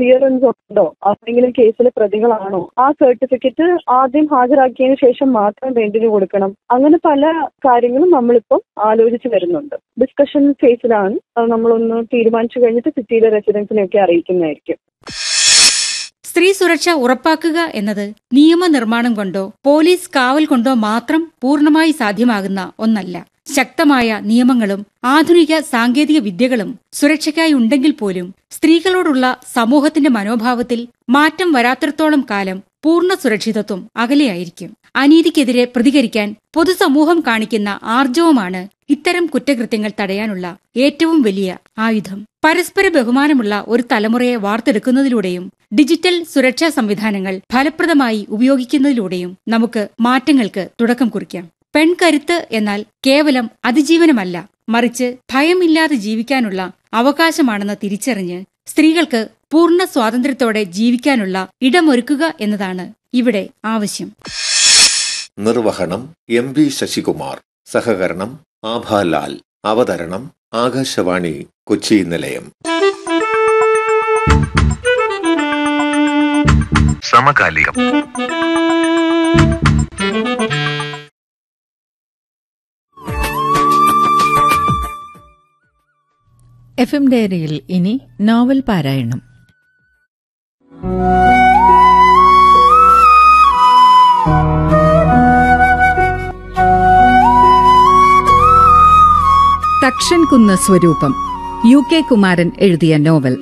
clearance ഉണ്ടോ ആരെങ്കിലും കേസിലെ പ്രതികളാണോ ആ സർട്ടിഫിക്കറ്റ് ആദ്യം ഹാജരാക്കിയതിനു ശേഷം മാത്രം റെന്റിന് കൊടുക്കണം അങ്ങനെ പല കാര്യങ്ങളും നമ്മളിപ്പം ആലോചിച്ച് വരുന്നുണ്ട് ഡിസ്കഷൻ ഫേസിലാണ് അത് നമ്മളൊന്ന് തീരുമാനിച്ചു കഴിഞ്ഞിട്ട് സിറ്റിയിലെ റെസിഡൻസിനെയൊക്കെ അറിയിക്കുന്നതായിരിക്കും സ്ത്രീ സുരക്ഷ ഉറപ്പാക്കുക എന്നത് നിയമനിർമ്മാണം കൊണ്ടോ പോലീസ് കാവൽ കൊണ്ടോ മാത്രം പൂർണ്ണമായി സാധ്യമാകുന്ന ഒന്നല്ല ശക്തമായ നിയമങ്ങളും ആധുനിക സാങ്കേതിക വിദ്യകളും സുരക്ഷയ്ക്കായി ഉണ്ടെങ്കിൽ പോലും സ്ത്രീകളോടുള്ള സമൂഹത്തിന്റെ മനോഭാവത്തിൽ മാറ്റം വരാത്തിടത്തോളം കാലം പൂർണ്ണ സുരക്ഷിതത്വം അകലെയായിരിക്കും അനീതിക്കെതിരെ പ്രതികരിക്കാൻ പൊതുസമൂഹം കാണിക്കുന്ന ആർജവമാണ് ഇത്തരം കുറ്റകൃത്യങ്ങൾ തടയാനുള്ള ഏറ്റവും വലിയ ആയുധം പരസ്പര ബഹുമാനമുള്ള ഒരു തലമുറയെ വാർത്തെടുക്കുന്നതിലൂടെയും ഡിജിറ്റൽ സുരക്ഷാ സംവിധാനങ്ങൾ ഫലപ്രദമായി ഉപയോഗിക്കുന്നതിലൂടെയും നമുക്ക് മാറ്റങ്ങൾക്ക് തുടക്കം കുറിക്കാം പെൺകരുത്ത് എന്നാൽ കേവലം അതിജീവനമല്ല മറിച്ച് ഭയമില്ലാതെ ജീവിക്കാനുള്ള അവകാശമാണെന്ന് തിരിച്ചറിഞ്ഞ് സ്ത്രീകൾക്ക് പൂർണ്ണ സ്വാതന്ത്ര്യത്തോടെ ജീവിക്കാനുള്ള ഇടമൊരുക്കുക എന്നതാണ് ഇവിടെ ആവശ്യം നിർവഹണം എം വി ശശികുമാർ സഹകരണം ആഭാലാൽ അവതരണം ആകാശവാണി കൊച്ചി നിലയം സമകാലികം എഫ് എം ഡയറിയിൽ ഇനി നോവൽ പാരായണം തക്ഷൻ കുന്ന് സ്വരൂപം യു കെ കുമാരൻ എഴുതിയ നോവൽ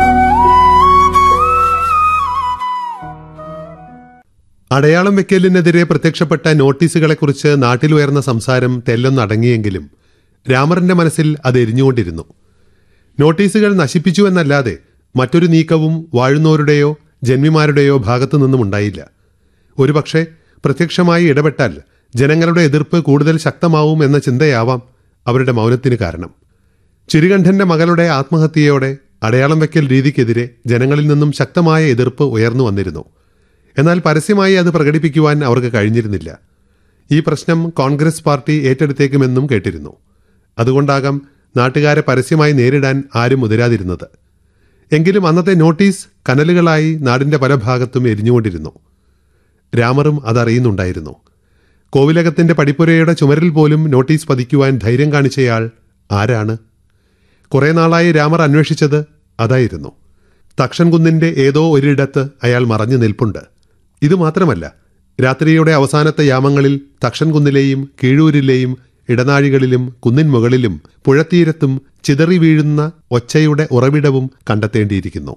അടയാളം വെക്കലിനെതിരെ പ്രത്യക്ഷപ്പെട്ട നോട്ടീസുകളെക്കുറിച്ച് നാട്ടിലുയർന്ന സംസാരം തെല്ലൊന്നടങ്ങിയെങ്കിലും രാമറിന്റെ മനസ്സിൽ അത് എരിഞ്ഞുകൊണ്ടിരുന്നു നോട്ടീസുകൾ നശിപ്പിച്ചു എന്നല്ലാതെ മറ്റൊരു നീക്കവും വാഴുന്നവരുടെയോ ജന്മിമാരുടെയോ ഭാഗത്തു നിന്നും ഉണ്ടായില്ല ഒരുപക്ഷെ പ്രത്യക്ഷമായി ഇടപെട്ടാൽ ജനങ്ങളുടെ എതിർപ്പ് കൂടുതൽ ശക്തമാവും എന്ന ചിന്തയാവാം അവരുടെ മൗനത്തിന് കാരണം ചിരികണ്ഠന്റെ മകളുടെ ആത്മഹത്യയോടെ അടയാളം വെക്കൽ രീതിക്കെതിരെ ജനങ്ങളിൽ നിന്നും ശക്തമായ എതിർപ്പ് ഉയർന്നു വന്നിരുന്നു എന്നാൽ പരസ്യമായി അത് പ്രകടിപ്പിക്കുവാൻ അവർക്ക് കഴിഞ്ഞിരുന്നില്ല ഈ പ്രശ്നം കോൺഗ്രസ് പാർട്ടി ഏറ്റെടുത്തേക്കുമെന്നും കേട്ടിരുന്നു അതുകൊണ്ടാകാം നാട്ടുകാരെ പരസ്യമായി നേരിടാൻ ആരും മുതിരാതിരുന്നത് എങ്കിലും അന്നത്തെ നോട്ടീസ് കനലുകളായി നാടിന്റെ പല ഭാഗത്തും എരിഞ്ഞുകൊണ്ടിരുന്നു രാമറും അതറിയുന്നുണ്ടായിരുന്നു കോവിലകത്തിന്റെ പടിപ്പുരയുടെ ചുമരിൽ പോലും നോട്ടീസ് പതിക്കുവാൻ ധൈര്യം കാണിച്ചയാൾ ആരാണ് കുറെ നാളായി രാമർ അന്വേഷിച്ചത് അതായിരുന്നു തക്ഷൻകുന്നിന്റെ ഏതോ ഒരിടത്ത് അയാൾ മറഞ്ഞു നിൽപ്പുണ്ട് ഇത് മാത്രമല്ല രാത്രിയുടെ അവസാനത്തെ യാമങ്ങളിൽ തക്ഷൻകുന്നിലെയും കീഴൂരിലെയും ഇടനാഴികളിലും കുന്നിൻ മുകളിലും പുഴത്തീരത്തും ചിതറി വീഴുന്ന ഒച്ചയുടെ ഉറവിടവും കണ്ടെത്തേണ്ടിയിരിക്കുന്നു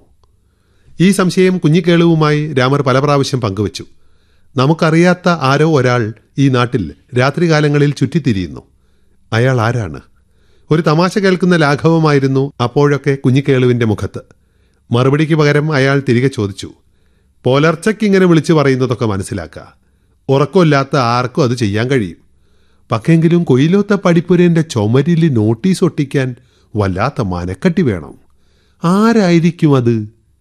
ഈ സംശയം കുഞ്ഞിക്കേളുവുമായി രാമർ പല പ്രാവശ്യം പങ്കുവച്ചു നമുക്കറിയാത്ത ആരോ ഒരാൾ ഈ നാട്ടിൽ രാത്രികാലങ്ങളിൽ ചുറ്റിത്തിരിയുന്നു അയാൾ ആരാണ് ഒരു തമാശ കേൾക്കുന്ന ലാഘവമായിരുന്നു അപ്പോഴൊക്കെ കുഞ്ഞിക്കേളുവിന്റെ മുഖത്ത് മറുപടിക്ക് പകരം അയാൾ തിരികെ ചോദിച്ചു പുലർച്ചയ്ക്കിങ്ങനെ വിളിച്ചു പറയുന്നതൊക്കെ മനസ്സിലാക്കുക ഉറക്കമില്ലാത്ത ആർക്കും അത് ചെയ്യാൻ കഴിയും പക്ഷെങ്കിലും കൊയിലോത്ത പടിപ്പുരേന്റെ ചുമരിൽ നോട്ടീസ് ഒട്ടിക്കാൻ വല്ലാത്ത മനക്കട്ടി വേണം ആരായിരിക്കും അത്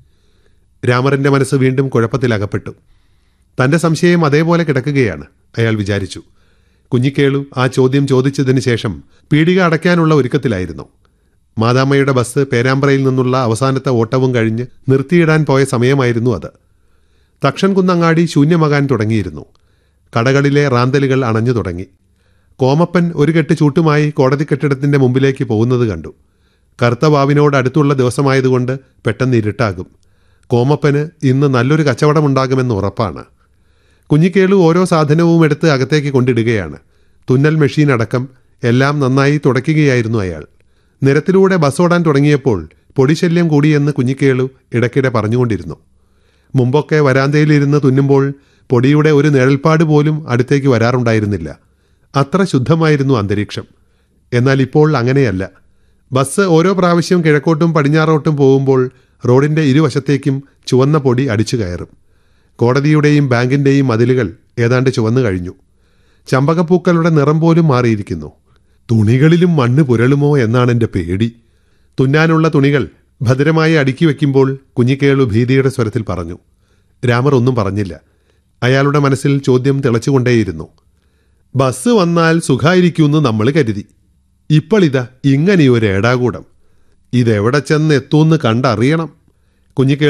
രാമറിന്റെ മനസ്സ് വീണ്ടും കുഴപ്പത്തിലകപ്പെട്ടു തന്റെ സംശയം അതേപോലെ കിടക്കുകയാണ് അയാൾ വിചാരിച്ചു കുഞ്ഞിക്കേളു ആ ചോദ്യം ചോദിച്ചതിന് ശേഷം പീടിക അടയ്ക്കാനുള്ള ഒരുക്കത്തിലായിരുന്നു മാതാമ്മയുടെ ബസ് പേരാമ്പ്രയിൽ നിന്നുള്ള അവസാനത്തെ ഓട്ടവും കഴിഞ്ഞ് നിർത്തിയിടാൻ പോയ സമയമായിരുന്നു അത് തക്ഷൻ കുന്നങ്ങാടി ശൂന്യമാകാൻ തുടങ്ങിയിരുന്നു കടകളിലെ റാന്തലുകൾ അണഞ്ഞു തുടങ്ങി കോമപ്പൻ ഒരു കെട്ട് ചൂട്ടുമായി കോടതി കെട്ടിടത്തിന്റെ മുമ്പിലേക്ക് പോകുന്നത് കണ്ടു കറുത്ത വാവിനോട് അടുത്തുള്ള ദിവസമായതുകൊണ്ട് പെട്ടെന്ന് ഇരുട്ടാകും കോമപ്പന് ഇന്ന് നല്ലൊരു കച്ചവടമുണ്ടാകുമെന്ന് ഉറപ്പാണ് കുഞ്ഞിക്കേളു ഓരോ സാധനവും എടുത്ത് അകത്തേക്ക് കൊണ്ടിടുകയാണ് തുന്നൽ മെഷീൻ അടക്കം എല്ലാം നന്നായി തുടയ്ക്കുകയായിരുന്നു അയാൾ നിരത്തിലൂടെ ബസ് ഓടാൻ തുടങ്ങിയപ്പോൾ പൊടിശല്യം കൂടിയെന്ന് കുഞ്ഞിക്കേളു ഇടയ്ക്കിടെ പറഞ്ഞുകൊണ്ടിരുന്നു മുമ്പൊക്കെ വരാന്തയിലിരുന്ന് തുന്നുമ്പോൾ പൊടിയുടെ ഒരു നിഴൽപ്പാട് പോലും അടുത്തേക്ക് വരാറുണ്ടായിരുന്നില്ല അത്ര ശുദ്ധമായിരുന്നു അന്തരീക്ഷം എന്നാൽ ഇപ്പോൾ അങ്ങനെയല്ല ബസ് ഓരോ പ്രാവശ്യം കിഴക്കോട്ടും പടിഞ്ഞാറോട്ടും പോകുമ്പോൾ റോഡിന്റെ ഇരുവശത്തേക്കും ചുവന്ന പൊടി അടിച്ചു കയറും കോടതിയുടെയും ബാങ്കിന്റെയും മതിലുകൾ ഏതാണ്ട് ചുവന്നു കഴിഞ്ഞു ചമ്പകപ്പൂക്കളുടെ നിറം പോലും മാറിയിരിക്കുന്നു തുണികളിലും മണ്ണ് പുരളുമോ എന്നാണ് എൻ്റെ പേടി തുന്നാനുള്ള തുണികൾ ഭദ്രമായി അടുക്കി വയ്ക്കുമ്പോൾ കുഞ്ഞിക്കേളു ഭീതിയുടെ സ്വരത്തിൽ പറഞ്ഞു രാമർ ഒന്നും പറഞ്ഞില്ല അയാളുടെ മനസ്സിൽ ചോദ്യം തിളച്ചുകൊണ്ടേയിരുന്നു ബസ് വന്നാൽ സുഖായിരിക്കുമെന്ന് നമ്മൾ കരുതി ഇപ്പോൾ ഇതാ ഇങ്ങനെയൊരു ഏടാകൂടം ഇതെവിടെ ചെന്ന് എത്തുമെന്ന് കണ്ടറിയണം കുഞ്ഞിക്കേ